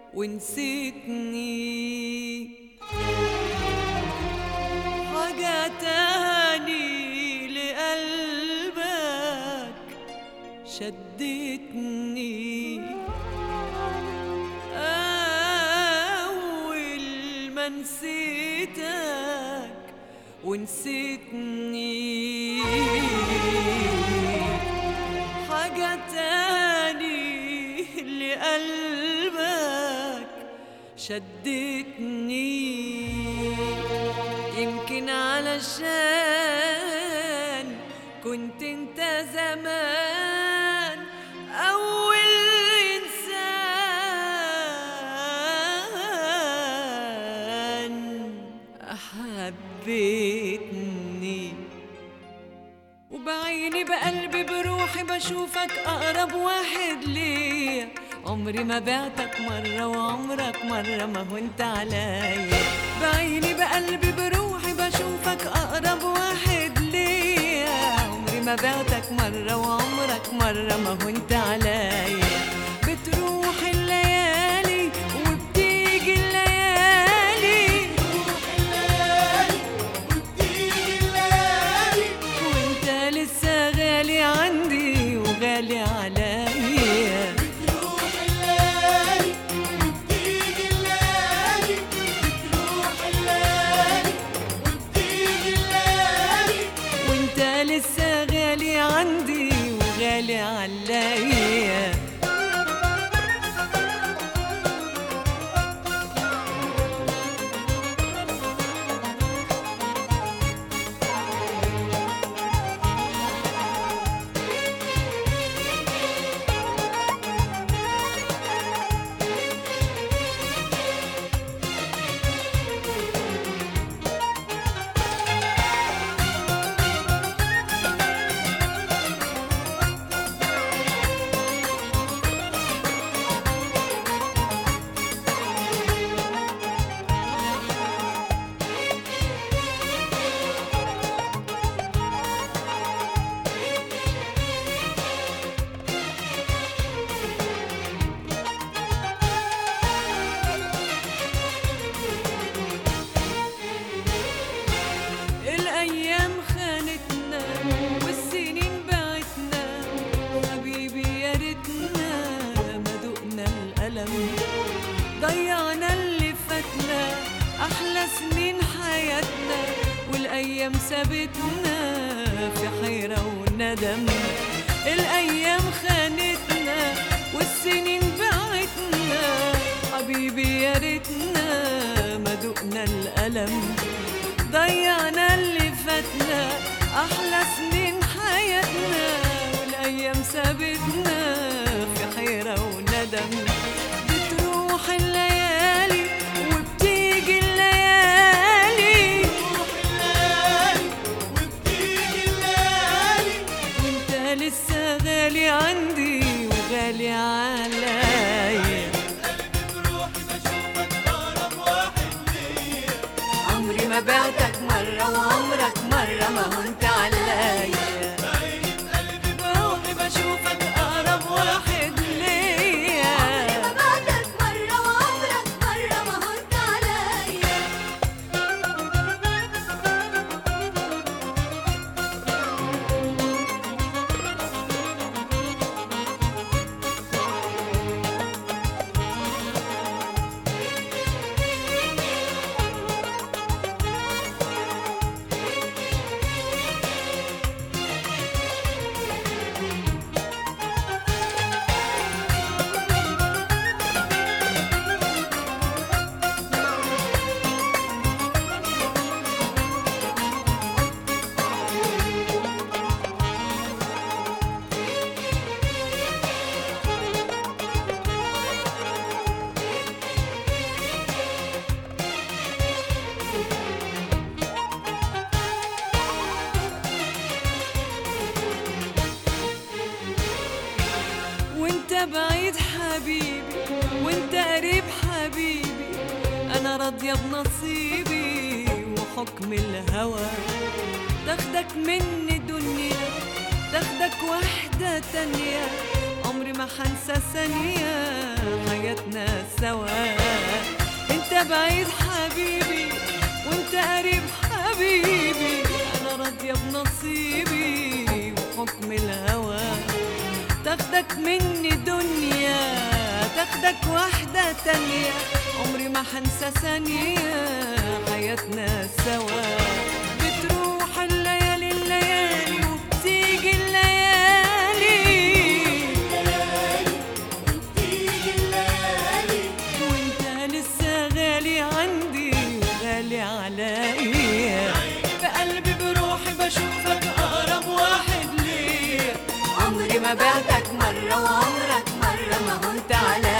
ونسيتني حاجة تاني لقلبك شدتني أول ما نسيتك ونسيتني حاجة تاني لقلبك شدتني يمكن علشان كنت انت زمان أول إنسان حبيتني وبعيني بقلبي بروحي بشوفك أقرب واحد ليا عمري ما بعتك مرة وعمرك مرة ما هنت عليا بعيني بقلبي بروحي بشوفك أقرب واحد ليا عمري ما بعتك مرة وعمرك مرة ما هنت عليا بتروح الليالي وبتيجي الليالي وانت لسه غالي عندي وغالي عليا وانت لسه غالي عندي وغالي عليا الأيام خانتنا والسنين بعتنا حبيبي يا ريتنا ما دقنا الألم ضيعنا اللي فاتنا أحلى سنين حياتنا والأيام سابتنا في حيرة وندم الأيام خانتنا والسنين بعتنا حبيبي يا ريتنا ما دقنا الألم ضيعنا اللي فاتنا احلى سنين حياتنا والايام سابتنا في حيره وندم بتروح الليالي وبتيجي الليالي وانت لسه غالي عندي وغالي عليا عمري ما بعتك مرة وعمرك مرة ما هنت عليا بروحي بشوفك أقرب واحد ليا ما بعدك مرة وعمرك مرة ما هنت عليا وانت بعيد حبيبي وانت قريب حبيبي انا راضية بنصيبي وحكم الهوى تاخدك مني دنيا تاخدك واحدة تانية عمري ما حنسى ثانية حياتنا سوا انت بعيد حبيبي وانت قريب حبيبي انا راضيه بنصيبي وحكم الهوى تاخدك مني دنيا تاخدك واحدة تانية عمري ما هنسى ثانية حياتنا سوا بتروح الليالي الليالي وبتيجي الليالي تيجي الليالي وانت لسه غالي عندي وغالي عليا بقلبي بروحي بشوفك اقرب واحد ليا عمري ما بعتك مرة وعمرك مرة ما هنت عليا